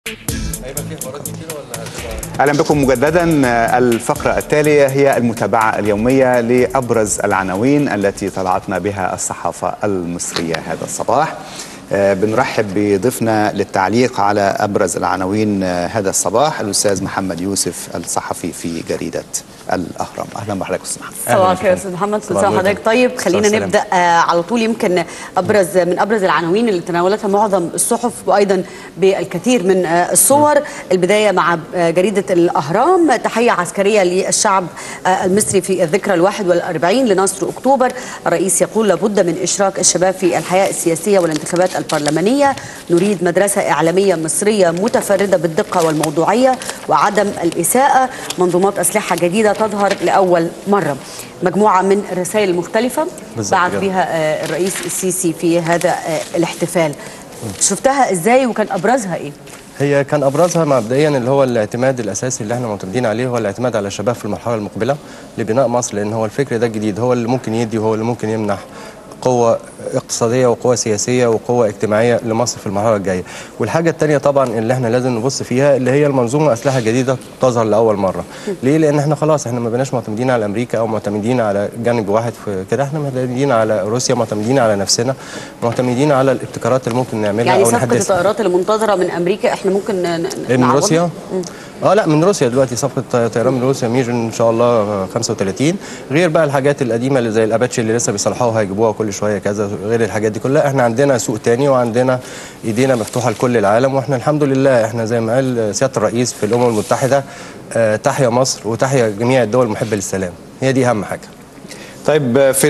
اهلا بكم مجددا الفقره التاليه هي المتابعه اليوميه لابرز العناوين التي طلعتنا بها الصحافه المصريه هذا الصباح آه، بنرحب بضيفنا للتعليق على ابرز العناوين آه، هذا الصباح الاستاذ محمد يوسف الصحفي في جريده الاهرام اهلا بحضرتك استاذ محمد صباح الخير يا استاذ محمد كل سنه وحضرتك طيب خلينا السلام. نبدا آه على طول يمكن ابرز من ابرز العناوين اللي تناولتها معظم الصحف وايضا بالكثير من آه الصور البدايه مع آه جريده الاهرام تحيه عسكريه للشعب آه المصري في الذكرى الواحد والأربعين لنصر اكتوبر الرئيس يقول لابد من اشراك الشباب في الحياه السياسيه والانتخابات البرلمانيه نريد مدرسه اعلاميه مصريه متفرده بالدقه والموضوعيه وعدم الاساءه منظومات اسلحه جديده تظهر لاول مره مجموعه من الرسائل المختلفه بالظبط بعت كده. بها آه، الرئيس السيسي في هذا آه، الاحتفال شفتها ازاي وكان ابرزها ايه هي كان ابرزها مبدئيا اللي هو الاعتماد الاساسي اللي احنا معتمدين عليه هو الاعتماد على الشباب في المرحله المقبله لبناء مصر لان هو الفكر ده الجديد هو اللي ممكن يدي وهو اللي ممكن يمنح قوة اقتصادية وقوة سياسية وقوة اجتماعية لمصر في المرحلة الجاية والحاجة التانية طبعا اللي احنا لازم نبص فيها اللي هي المنظومة أسلحة جديدة تظهر لأول مرة ليه؟ لأن احنا خلاص احنا ما بقيناش معتمدين على أمريكا أو معتمدين على جانب واحد في كده احنا معتمدين على روسيا معتمدين على نفسنا معتمدين على الابتكارات اللي ممكن نعملها يعني أو صفقه نحدثها الطائرات المنتظره من امريكا احنا ممكن ن- ن- من نعوضها؟ روسيا اه لا من روسيا دلوقتي صفقه طيران من روسيا ميجن ان شاء الله 35 غير بقى الحاجات القديمه اللي زي الاباتشي اللي لسه بيصلحوها هيجيبوها كل شويه كذا غير الحاجات دي كلها احنا عندنا سوق تاني وعندنا ايدينا مفتوحه لكل العالم واحنا الحمد لله احنا زي ما قال سياده الرئيس في الامم المتحده آه تحيا مصر وتحيا جميع الدول المحبه للسلام هي دي اهم حاجه طيب في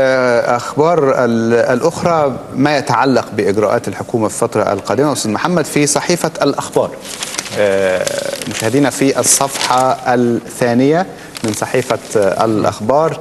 الاخبار ال- الاخرى ما يتعلق باجراءات الحكومه في الفتره القادمه استاذ محمد في صحيفه الاخبار آه، مشاهدينا في الصفحه الثانيه من صحيفه الاخبار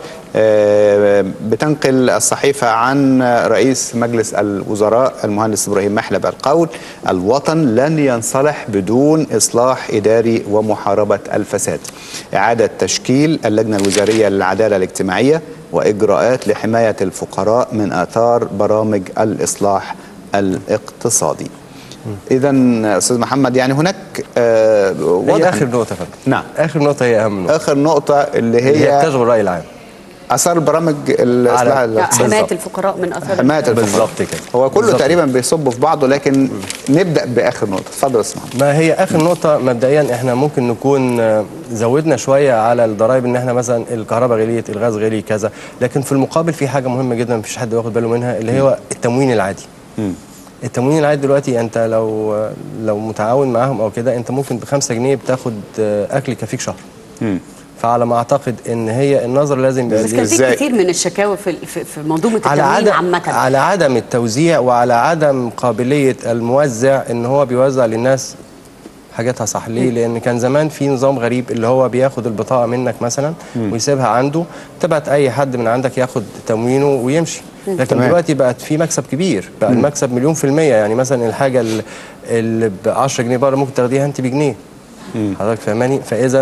آه، بتنقل الصحيفه عن رئيس مجلس الوزراء المهندس ابراهيم محلب القول الوطن لن ينصلح بدون اصلاح اداري ومحاربه الفساد اعاده تشكيل اللجنه الوزاريه للعداله الاجتماعيه واجراءات لحمايه الفقراء من اثار برامج الاصلاح الاقتصادي اذا استاذ محمد يعني هناك آه هي واضح اخر نقطه يا فندم نعم. اخر نقطه هي اهم نقطه اخر نقطه اللي اللي هي هي بتشغل الراي العام اثار برامج الاصلاح على- لا، الاقتصادي حمايه بالظبط. الفقراء من اثار حمايه الفقراء بالظبط كده. هو كله بالظبط. تقريبا بيصب في بعضه لكن نبدا باخر نقطه اتفضل يا استاذ محمد ما هي اخر نقطه مبدئيا احنا ممكن نكون آه، زودنا شويه على الضرائب ان احنا مثلا الكهرباء غليت الغاز غلي كذا لكن في المقابل في حاجه مهمه جدا مفيش حد واخد باله منها اللي هو التموين العادي التموين العادي دلوقتي انت لو لو متعاون معاهم او كده انت ممكن بخمسة جنيه بتاخد آه، اكل يكفيك شهر فعلى ما اعتقد ان هي النظر لازم يبقى بس كان في إزاي؟ كتير من الشكاوى في في, في منظومه على التموين عدم عامه على عدم التوزيع وعلى عدم قابليه الموزع ان هو بيوزع للناس حاجاتها صح ليه لان كان زمان في نظام غريب اللي هو بياخد البطاقه منك مثلا ويسيبها عنده تبعت اي حد من عندك ياخد تموينه ويمشي لكن تمام. دلوقتي بقت في مكسب كبير بقى المكسب مليون في المية يعني مثلا الحاجة ال- اللي ب 10 جنيه بره ممكن تاخديها انت بجنيه حضرتك فاهماني فاذا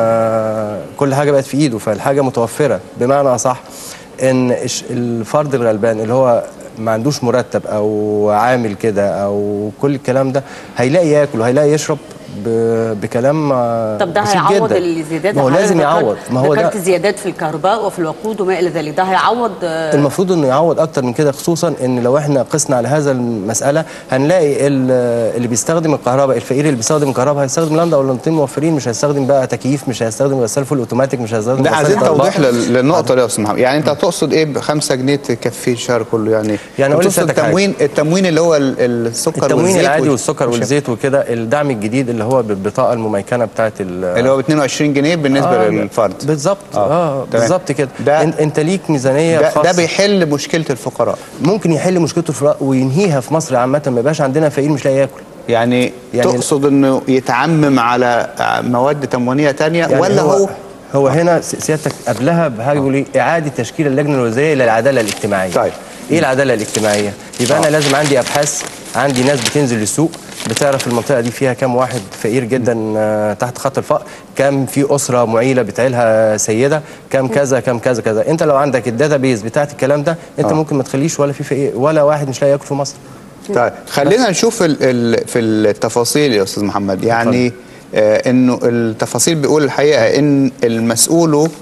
ما كل حاجه بقت في ايده فالحاجه متوفره بمعنى اصح ان الش- الفرد الغلبان اللي هو ما عندوش مرتب او عامل كده او كل الكلام ده هيلاقي ياكل وهيلاقي يشرب ب- بكلام آه، طب ده بسيط هيعوض جدا. الزيادات ما هو حضرتك لازم ذكرت- يعوض ما هو ده ذكرت زيادات في الكهرباء وفي الوقود وما الى ذلك ده هيعوض آه، المفروض انه يعوض اكتر من كده خصوصا ان لو احنا قسنا على هذا المساله هنلاقي ال- اللي بيستخدم الكهرباء الفقير اللي بيستخدم الكهرباء هيستخدم لندا ولا لنتين موفرين مش هيستخدم بقى تكييف مش هيستخدم غسال فول اوتوماتيك مش هيستخدم ده غسالة عايزين أطباق. توضيح لل- للنقطه دي يا استاذ محمد يعني انت تقصد ايه ب 5 جنيه تكفي الشهر كله يعني يعني أقول تقصد لسيادتك حاجة. التموين التموين اللي هو ال- السكر التموين والزيت العادي وال- والسكر والش- والزيت وكده الدعم الجديد اللي هو بالبطاقه المميكنه بتاعت ال- اللي هو ب 22 جنيه بالنسبه آه، للفرد بالظبط آه، اه, تمام. بالظبط كده ده- انت, انت ليك ميزانيه ده, خاصه ده بيحل مشكله الفقراء ممكن يحل مشكله الفقراء وينهيها في مصر عامه ما يبقاش عندنا فقير مش لاقي ياكل يعني, يعني- تقصد انه يتعمم على مواد تموينيه تانية يعني ولا هو, هو هنا س- سيادتك قبلها بحاجه يقول ايه اعاده تشكيل اللجنه الوزاريه للعداله الاجتماعيه طيب. ايه العداله الاجتماعيه يبقى انا آه. لازم عندي ابحاث عندي ناس بتنزل السوق بتعرف المنطقه دي فيها كام واحد فقير جدا آه، تحت خط الفقر كام في اسره معيله بتعيلها سيده كام كذا كام كذا كذا انت لو عندك الداتا بيز بتاعت الكلام ده انت آه. ممكن ما تخليش ولا في فقير ولا واحد مش لاقي ياكل في مصر طيب خلينا نشوف ال ال في التفاصيل يا استاذ محمد يعني آه انه التفاصيل بيقول الحقيقه ان المسؤول آه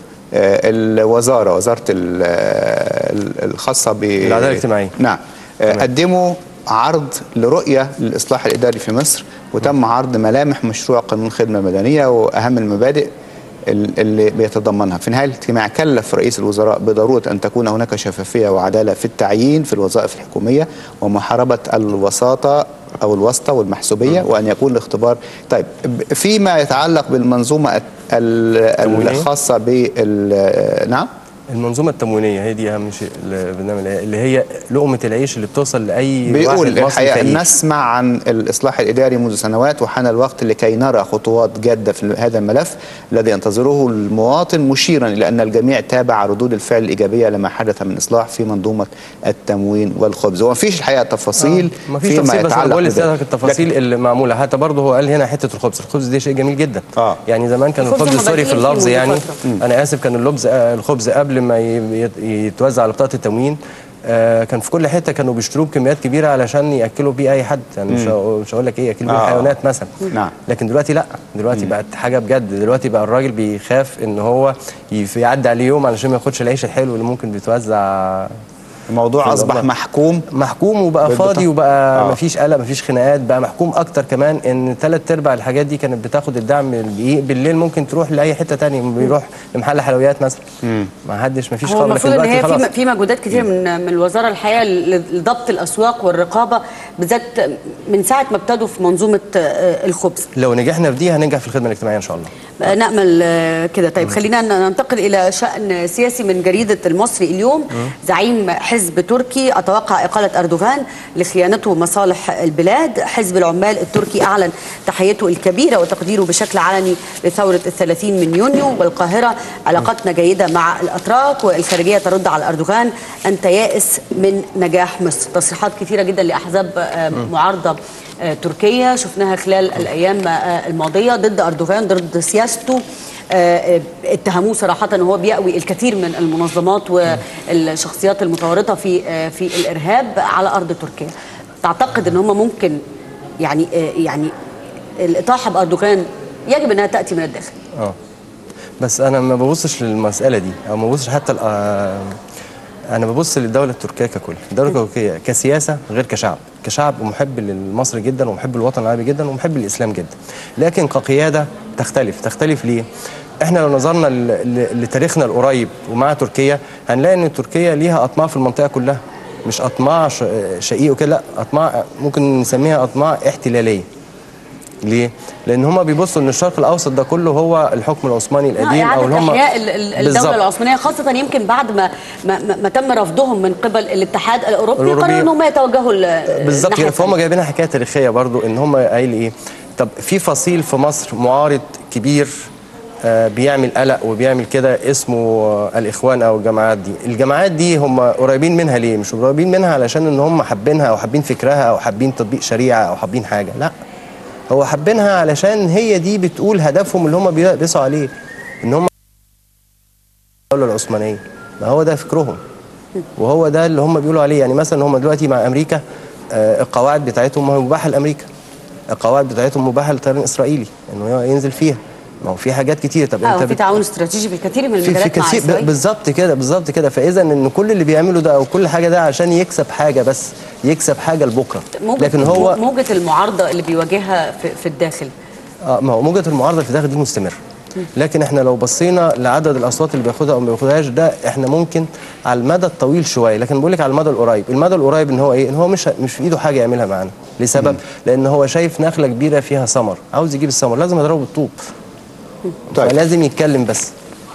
الوزاره وزاره ال- ال- الخاصه ب العدالة الاجتماعية. نعم آه قدموا عرض لرؤيه للاصلاح الاداري في مصر وتم عرض ملامح مشروع قانون خدمه مدنيه واهم المبادئ ال- اللي بيتضمنها في نهايه الاجتماع كلف رئيس الوزراء بضروره ان تكون هناك شفافيه وعداله في التعيين في الوظائف الحكوميه ومحاربه الوساطه او الواسطه والمحسوبيه وان يكون الاختبار طيب ب- فيما يتعلق بالمنظومه ال- ال- التموينية؟ الخاصه بال نعم المنظومه التموينيه هي دي اهم شيء البرنامج اللي هي لقمه العيش اللي بتوصل لاي بيقول واحد مصري الحقيقه فقير. نسمع عن الاصلاح الاداري منذ سنوات وحان الوقت لكي نرى خطوات جاده في هذا الملف الذي ينتظره المواطن مشيرا الى ان الجميع تابع ردود الفعل الايجابيه لما حدث من اصلاح في منظومه التموين والخبز وما فيش الحقيقه تفاصيل ما فيش فيما تفاصيل بس انا يتعلق بقول بذلك. لسيادتك التفاصيل لكن- اللي معموله حتى برضه هو قال هنا حته الخبز الخبز دي شيء جميل جدا آه. يعني زمان كان الخبز الخبز هم سوري في بادئين فيه اللفظ منذ يعني فترة. انا اسف كان اللبز آه، الخبز قبل ما ي- يت- يتوزع على بطاقه التموين آه، كان في كل حته كانوا بيشتروه بكميات كبيره علشان ياكلوا بيه اي حد يعني مش هقول- مش هقول لك ايه ياكلوا بيه آه. الحيوانات مثلا نعم. لكن دلوقتي لا دلوقتي بقت حاجه بجد دلوقتي بقى الراجل بيخاف ان هو يف- يعدي عليه يوم علشان ما ياخدش العيش الحلو اللي ممكن بيتوزع الموضوع في اصبح الأوضاع. محكوم محكوم وبقى بالبطاقة. فاضي وبقى آه. آه. مفيش قلق مفيش خناقات بقى محكوم اكتر كمان ان ثلاث ارباع الحاجات دي كانت بتاخد الدعم الدقيق بالليل ممكن تروح لاي حته تانية بيروح لمحل حلويات مثلا ما حدش مفيش هو خالص المفروض ان دلوقتي هي خلاص. في في مجهودات كتير من من الوزاره الحقيقه ل- لضبط الاسواق والرقابه بالذات من ساعه ما ابتدوا في منظومه آه، الخبز لو نجحنا في دي هننجح في الخدمه الاجتماعيه ان شاء الله بقى نأمل آه، كده طيب خلينا ن- ننتقل إلى شأن سياسي من جريدة المصري اليوم زعيم حزب تركي أتوقع إقالة أردوغان لخيانته مصالح البلاد حزب العمال التركي أعلن تحيته الكبيرة وتقديره بشكل علني لثورة الثلاثين من يونيو والقاهرة علاقتنا جيدة مع الأتراك والخارجية ترد على أردوغان أنت يائس من نجاح مصر تصريحات كثيرة جدا لأحزاب آه، معارضة آه، تركيا شفناها خلال الايام آه، الماضيه ضد اردوغان ضد سياسته آه، آه، اتهموه صراحه ان هو بيأوي الكثير من المنظمات والشخصيات المتورطه في آه، في الارهاب على ارض تركيا تعتقد ان هم ممكن يعني آه، يعني الاطاحه باردوغان يجب انها تاتي من الداخل اه بس انا ما ببصش للمساله دي او ما ببصش حتى ال- آه، انا ببص للدوله التركيه ككل الدوله التركيه كسياسه غير كشعب كشعب محب لمصر جدا ومحب الوطن العربي جدا ومحب الاسلام جدا لكن كقياده تختلف تختلف ليه احنا لو نظرنا ل- ل- لتاريخنا القريب ومع تركيا هنلاقي ان تركيا ليها اطماع في المنطقه كلها مش اطماع ش- شقيق وكده لا اطماع ممكن نسميها اطماع احتلاليه ليه؟ لان هم بيبصوا ان الشرق الاوسط ده كله هو الحكم العثماني القديم او اللي إعادة هم إحياء ال- ال- الدولة بالظبط. العثمانية خاصة يمكن بعد ما ما, ما, ما تم رفضهم من قبل الاتحاد الأوروبي الأوروبي. قرروا إن هم يتوجهوا ل- بالظبط الناحية كده فهم الثانية. جايبينها حكايه تاريخيه برضو ان هم قايل ايه طب في فصيل في مصر معارض كبير آه، بيعمل قلق وبيعمل كده اسمه آه، الاخوان او الجماعات دي الجماعات دي هم قريبين منها ليه مش قريبين منها علشان ان هم حابينها او حابين فكرها او حابين تطبيق شريعه او حابين حاجه لا هو حابينها علشان هي دي بتقول هدفهم اللي هم بي- بيسعوا عليه ان هم الدوله العثمانيه ما هو ده فكرهم وهو ده اللي هم بيقولوا عليه يعني مثلا هم دلوقتي مع امريكا آه، القواعد بتاعتهم مباحه لامريكا القواعد بتاعتهم مباحه للطيران الاسرائيلي انه هو ينزل فيها ما هو في حاجات كتير طب اه انت في بت- تعاون استراتيجي في الكثير من في, في المجالات مع كثير ب- إسرائيل بالظبط كده بالظبط كده فاذا ان كل اللي بيعمله ده او كل حاجه ده عشان يكسب حاجه بس يكسب حاجه لبكره موجة لكن هو موجة المعارضة اللي بيواجهها في, في الداخل اه ما هو موجة المعارضة في الداخل دي مستمرة لكن احنا لو بصينا لعدد الاصوات اللي بياخدها او ما بياخدهاش ده احنا ممكن على المدى الطويل شويه لكن بقول لك على المدى القريب المدى القريب ان هو ايه ان هو مش مش في ايده حاجه يعملها معانا لسبب لان هو شايف نخله كبيره فيها ثمر عاوز يجيب الثمر لازم يضربه بالطوب طيب. لازم يتكلم بس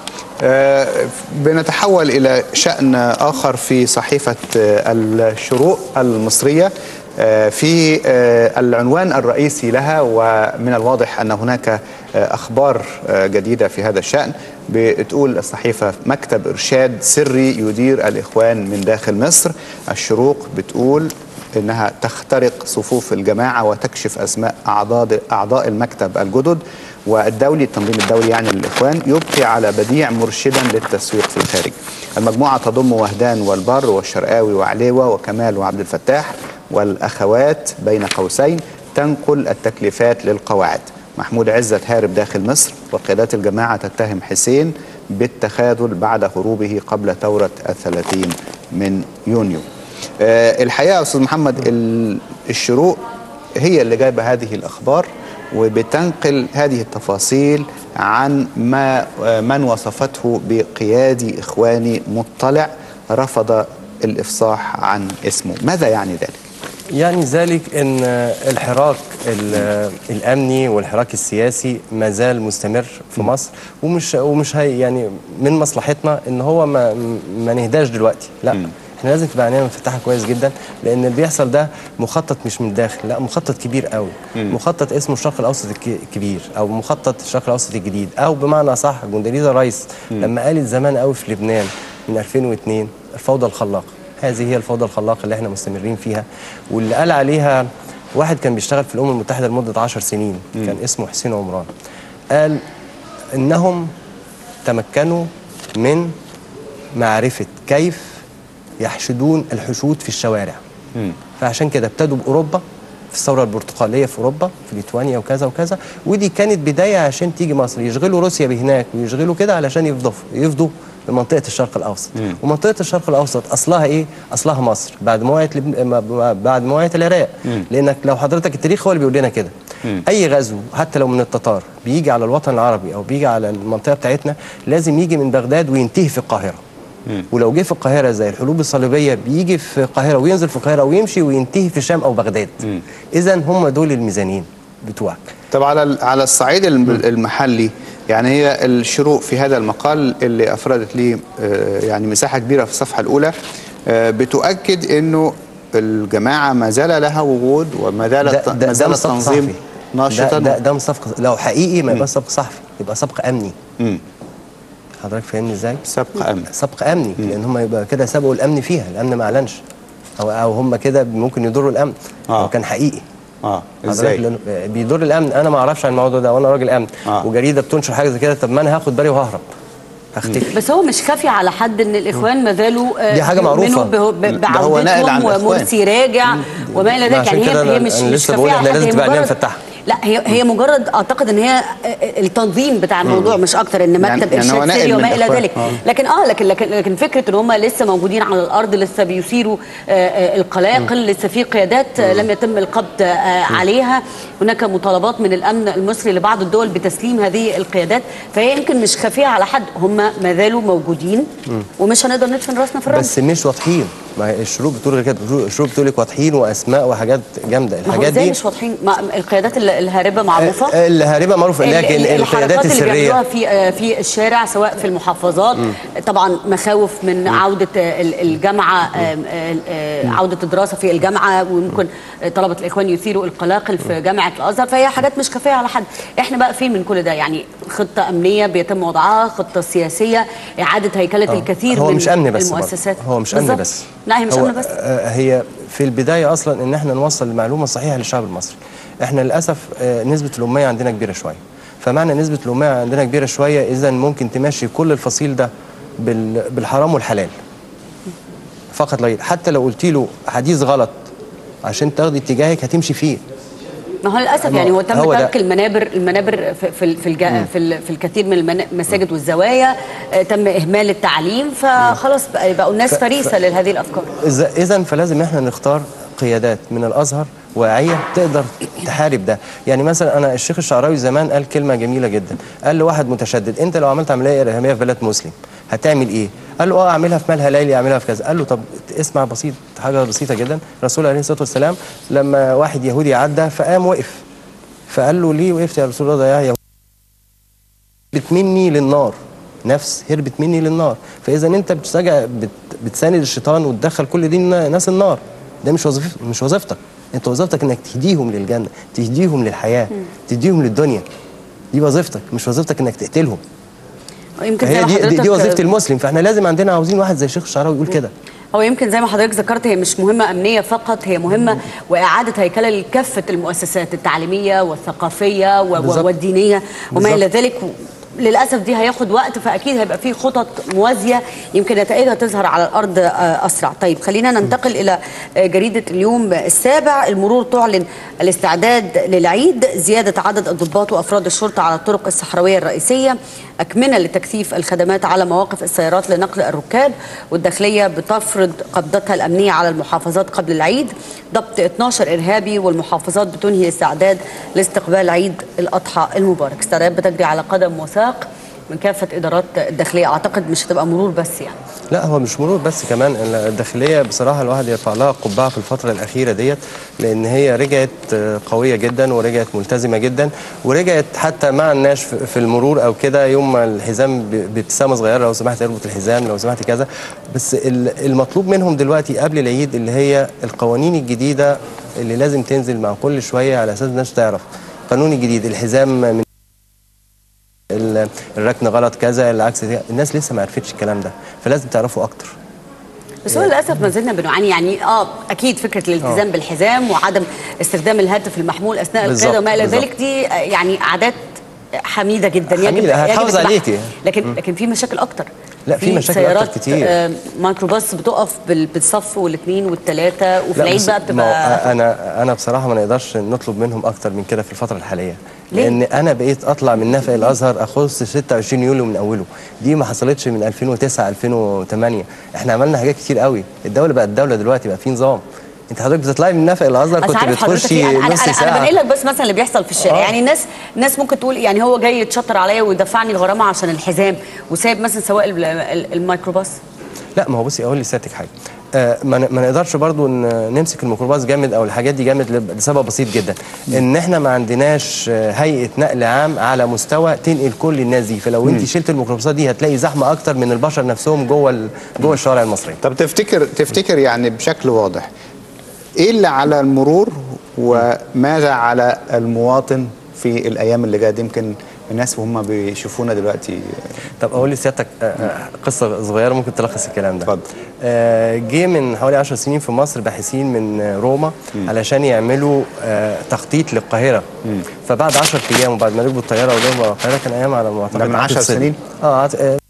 آه، بنتحول إلى شأن آخر في صحيفة آه، الشروق المصرية آه، في آه، العنوان الرئيسي لها ومن الواضح أن هناك آه، أخبار آه، جديدة في هذا الشأن بتقول الصحيفة مكتب إرشاد سري يدير الإخوان من داخل مصر الشروق بتقول انها تخترق صفوف الجماعه وتكشف اسماء اعضاء اعضاء المكتب الجدد والدولي التنظيم الدولي يعني للاخوان يبقي على بديع مرشدا للتسويق في الخارج. المجموعه تضم وهدان والبر والشرقاوي وعليوه وكمال وعبد الفتاح والأخوات بين قوسين تنقل التكليفات للقواعد محمود عزت هارب داخل مصر وقيادات الجماعة تتهم حسين بالتخاذل بعد هروبه قبل ثورة الثلاثين من يونيو آه، الحقيقة يا أستاذ محمد ال- الشروق هي اللي جايبة هذه الأخبار وبتنقل هذه التفاصيل عن ما آه، من وصفته بقيادي إخواني مطلع رفض الإفصاح عن اسمه ماذا يعني ذلك؟ يعني ذلك ان الحراك ال- الامني والحراك السياسي ما زال مستمر في مصر ومش ومش هي يعني من مصلحتنا ان هو ما ما نهداش دلوقتي لا احنا لازم تبقى عينينا مفتحه كويس جدا لان اللي بيحصل ده مخطط مش من الداخل لا مخطط كبير قوي مخطط اسمه الشرق الاوسط الك- الكبير او مخطط الشرق الاوسط الجديد او بمعنى صح جندريزا رايس لما قالت زمان قوي في لبنان من 2002 الفوضى الخلاقه هذه هي الفوضى الخلاقه اللي احنا مستمرين فيها واللي قال عليها واحد كان بيشتغل في الامم المتحده لمده 10 سنين كان اسمه حسين عمران قال انهم تمكنوا من معرفه كيف يحشدون الحشود في الشوارع فعشان كده ابتدوا باوروبا في الثوره البرتقاليه في اوروبا في ليتوانيا وكذا وكذا ودي كانت بدايه عشان تيجي مصر يشغلوا روسيا بهناك ويشغلوا كده علشان يفضوا يفضوا لمنطقه الشرق الاوسط ومنطقه الشرق الاوسط اصلها ايه اصلها مصر بعد موعد لبن... ما- بعد موعد العراق لانك لو حضرتك التاريخ هو اللي بيقول لنا كده اي غزو حتى لو من التتار بيجي على الوطن العربي او بيجي على المنطقه بتاعتنا لازم يجي من بغداد وينتهي في القاهره ولو جه في القاهره زي الحروب الصليبيه بيجي في القاهره وينزل في القاهره ويمشي وينتهي في الشام او بغداد اذا هم دول الميزانين بتوعك طب على ال- على الصعيد الم- المحلي يعني هي الشروق في هذا المقال اللي افردت لي آه، يعني مساحه كبيره في الصفحه الاولى آه، بتؤكد انه الجماعه ما زال لها وجود وما زال ده, ده, ما ده زال مش سبق التنظيم صحفي ناشطا ده, ده, ده مش سبق لو حقيقي ما يبقاش سبق صحفي يبقى سبق امني مم. حضرتك فاهمني ازاي؟ سبق امن سبق امني لان هم يبقى كده سبقوا الامن فيها الامن ما اعلنش او او هم كده ممكن يضروا الامن آه. لو كان حقيقي اه حضرتك ازاي لأنه بيضر الامن انا ما اعرفش عن الموضوع ده وانا راجل امن آه. وجريده بتنشر حاجه زي كده طب ما انا هاخد بالي وههرب هختفي بس هو مش كافي على حد ان الاخوان ما زالوا آه، دي حاجة يؤمنوا معروفة. به- ب- ده هو ناقل عن بعودتهم الإخوان. ومرسي راجع وما الى ذلك عشان يعني كده هي هي أنا- مش أنا مش لسه كافيه بقول على إحنا حد، لازم هي تبقى عينينا مجرد- مفتحة. لا هي هي مجرد اعتقد ان هي آه، التنظيم بتاع الموضوع مش اكتر ان يعني- مكتب يعني هو ارشاد ناقل سري من وما الى الإخوان. ذلك آه. لكن اه لكن لكن لكن فكره ان هم لسه موجودين على الارض لسه بيثيروا آه، آه، القلاقل لسه في قيادات آه، لم يتم القبض آه، عليها هناك مطالبات من الامن المصري لبعض الدول بتسليم هذه القيادات فهي يمكن مش خفيه على حد هم ما زالوا موجودين ومش هنقدر ندفن راسنا في الرمل بس مش واضحين ما هي الشروق بتقول غير كده الشروق بتقول لك واضحين واسماء وحاجات جامده ما هو الحاجات ازاي دي مش واضحين ما القيادات ال- الهاربه معروفه آه، الهاربه معروفه ال- لكن ال- القيادات اللي بيعملوها السريه في آه، في الشارع سواء في المحافظات طبعا مخاوف من عوده آه، ال- الجامعه آه، آه، آه، عوده الدراسه في الجامعه وممكن آه، طلبه الاخوان يثيروا القلاقل في جامعه الازهر فهي حاجات مش كافيه على حد احنا بقى فين من كل ده يعني خطه امنيه بيتم وضعها خطه سياسيه اعاده هيكله الكثير هو من مش امن بس برضه. المؤسسات هو مش امن بالظبط. بس لا هي مش هو امن بس آه، هي في البدايه اصلا ان احنا نوصل المعلومه الصحيحه للشعب المصري احنا للاسف آه، نسبه الاميه عندنا كبيره شويه فمعنى نسبه الاميه عندنا كبيره شويه اذا ممكن تمشي كل الفصيل ده بال- بالحرام والحلال فقط لا غير حتى لو قلت له حديث غلط عشان تاخدي اتجاهك هتمشي فيه ما هو للاسف ما يعني هو تم هو ده. ترك المنابر المنابر في في في, الجا في, ال- في الكثير من المنا- المساجد والزوايا آه، تم اهمال التعليم فخلاص بقى- بقوا الناس ف- فريسه لهذه الافكار اذا فلازم احنا نختار قيادات من الازهر واعيه تقدر تحارب ده يعني مثلا انا الشيخ الشعراوي زمان قال كلمه جميله جدا قال لواحد متشدد انت لو عملت عمليه ارهابيه في بلد مسلم هتعمل ايه قال له اه اعملها في مالها ليلي اعملها في كذا قال له طب اسمع بسيط حاجه بسيطه جدا الرسول عليه الصلاه والسلام لما واحد يهودي عدى فقام وقف فقال له ليه وقفت يا رسول الله ده يا يهودي هربت مني للنار نفس هربت مني للنار فاذا انت بتسجع بت بتساند الشيطان وتدخل كل دي النا- ناس النار ده مش وظيف مش وظيفتك انت وظيفتك انك تهديهم للجنه تهديهم للحياه تهديهم للدنيا دي وظيفتك مش وظيفتك انك تقتلهم يمكن زي فهي ما دي, دي, حضرتك دي وظيفه المسلم فاحنا لازم عندنا عاوزين واحد زي الشيخ الشعراوي يقول كده هو يمكن زي ما حضرتك ذكرت هي مش مهمة أمنية فقط هي مهمة وإعادة هيكلة لكافة المؤسسات التعليمية والثقافية و- بالظبط. والدينية وما بالظبط. إلى ذلك للاسف دي هياخد وقت فاكيد هيبقى في خطط موازيه يمكن نتائجها تظهر على الارض آه، اسرع طيب خلينا ننتقل الى آه، جريده اليوم السابع المرور تعلن الاستعداد للعيد زياده عدد الضباط وافراد الشرطه على الطرق الصحراويه الرئيسيه اكمنه لتكثيف الخدمات على مواقف السيارات لنقل الركاب والداخليه بتفرض قبضتها الامنيه على المحافظات قبل العيد ضبط 12 ارهابي والمحافظات بتنهي الاستعداد لاستقبال عيد الاضحى المبارك استعداد بتجري على قدم وساق من كافه ادارات الداخليه اعتقد مش هتبقى مرور بس يعني لا هو مش مرور بس كمان الداخليه بصراحه الواحد يرفع لها قبعه في الفتره الاخيره ديت لان هي رجعت آه، قويه جدا ورجعت ملتزمه جدا ورجعت حتى مع الناس في في المرور او كده يوم ما الحزام ب- بابتسامه صغيره لو سمحت اربط الحزام لو سمحت كذا بس ال- المطلوب منهم دلوقتي قبل العيد اللي هي القوانين الجديده اللي لازم تنزل مع كل شويه على اساس الناس تعرف القانون الجديد الحزام من ال- الركن غلط كذا العكس ده. الناس لسه ما عرفتش الكلام ده فلازم تعرفوا اكتر بس هو للاسف ما زلنا بنعاني يعني اه اكيد فكره الالتزام بالحزام وعدم استخدام الهاتف المحمول اثناء بالظبط، القياده وما الى بالظبط. ذلك دي آه، يعني عادات حميده جدا حميدة، هتحافظ اتباعها. عليكي. لكن لكن في مشاكل اكتر لا، في مشاكل أكتر سيارات كتير. آه، ميكروباص بتقف بال- بالصف والاثنين والثلاثه وفي لا، العيد بص- بقى ما بتبقى هو انا انا بصراحه ما نقدرش نطلب منهم اكتر من كده في الفتره الحاليه ليه؟ لان انا بقيت اطلع من نفق الازهر اخص 26 يوليو من اوله دي ما حصلتش من 2009 2008 احنا عملنا حاجات كتير قوي الدوله بقت دوله دلوقتي بقى في نظام انت حضرتك بتطلعي من نفق الازهر بس كنت عارف حضرتك بتخشي إيه؟ انا انا نص انا, أنا ساعه بنقل لك بس مثلا اللي بيحصل في الشارع آه. يعني الناس الناس ممكن تقول يعني هو جاي يتشطر عليا ويدفعني الغرامه عشان الحزام وسايب مثلا سواق ال- ال- الميكروباص لا ما هو بصي اقول لسيادتك حاجه آه ما ن- ما نقدرش برضو ن- نمسك الميكروباص جامد او الحاجات دي جامد لب- لسبب بسيط جدا ان احنا ما عندناش آه، هيئه نقل عام على مستوى تنقل كل الناس دي فلو انت شلت الميكروباصات دي هتلاقي زحمه اكتر من البشر نفسهم جوه ال- جوه الشوارع المصريه طب تفتكر تفتكر يعني بشكل واضح ايه اللي على المرور وماذا على المواطن في الايام اللي جايه دي يمكن الناس وهم بيشوفونا دلوقتي طب اقول لسيادتك آه، آه، قصه صغيره ممكن تلخص الكلام ده اتفضل. آه، جه من حوالي 10 سنين في مصر باحثين من آه، روما علشان يعملوا آه، تخطيط للقاهره فبعد 10 ايام وبعد ما ركبوا الطياره ولهم القاهره كان ايام على ما اعتقد ده من 10 عاطف صدقي. سنين؟ اه عاط- آه،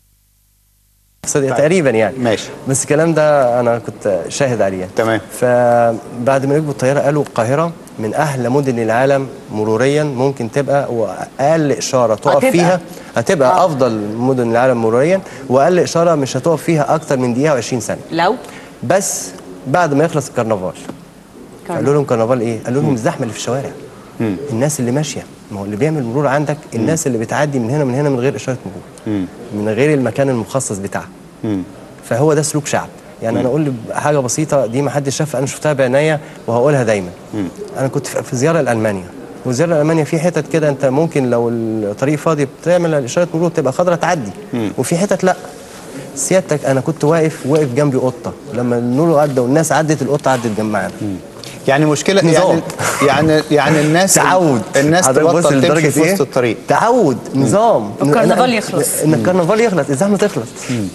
صدقي تقريبا يعني ماشي. بس الكلام ده انا كنت شاهد عليه يعني. تمام. فبعد ما ركبوا الطياره قالوا القاهره من احلى مدن العالم مروريا ممكن تبقى واقل اشاره تقف هتبقى. فيها هتبقى آه. افضل مدن العالم مروريا واقل اشاره مش هتقف فيها اكتر من دقيقه و20 ثانيه لو بس بعد ما يخلص الكرنفال قالوا لهم كرنفال ايه قالوا لهم الزحمه اللي في الشوارع الناس اللي ماشيه ما هو اللي بيعمل مرور عندك الناس اللي بتعدي من هنا من هنا من غير اشاره مرور من غير المكان المخصص بتاعها فهو ده سلوك شعب يعني انا اقول حاجه بسيطه دي ما حدش شافها انا شفتها بعينيا وهقولها دايما انا كنت في في زياره لالمانيا وزياره لالمانيا في حتت كده انت ممكن لو الطريق فاضي بتعمل اشاره مرور تبقى خضرا تعدي وفي حتت لا سيادتك انا كنت واقف واقف جنبي قطه لما النور عدى والناس عدت القطه عدت جنبنا يعني مشكله نظام. يعني يعني يعني الناس تعود الناس حضرتك بص تبطل تمشي لدرجة في وسط إيه؟ الطريق تعود نظام الكرنفال إن- يخلص. ان الكرنفال يخلص الزحمه تخلص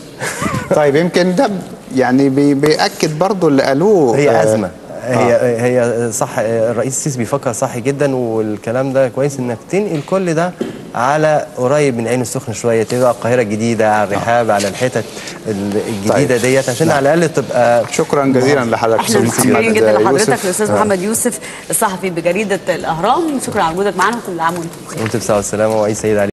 طيب يمكن ده يعني بي بياكد برضو اللي قالوه هي آه، ازمه هي هي صح الرئيس السيسي بيفكر صح جدا والكلام ده كويس انك تنقل كل ده على قريب من العين السخنه شويه تبقى القاهره الجديده على الرحاب على الحتت الجديده طيب. ديت عشان على الاقل تبقى شكرا جزيلا لحضرتك احنا أستاذ متشكرين محمد جدا لحضرتك يوسف. الاستاذ آه. محمد يوسف الصحفي بجريده الاهرام شكرا على وجودك معنا وكل عام وانتم بخير وانت بصحه والسلامه وعيد سعيد عليك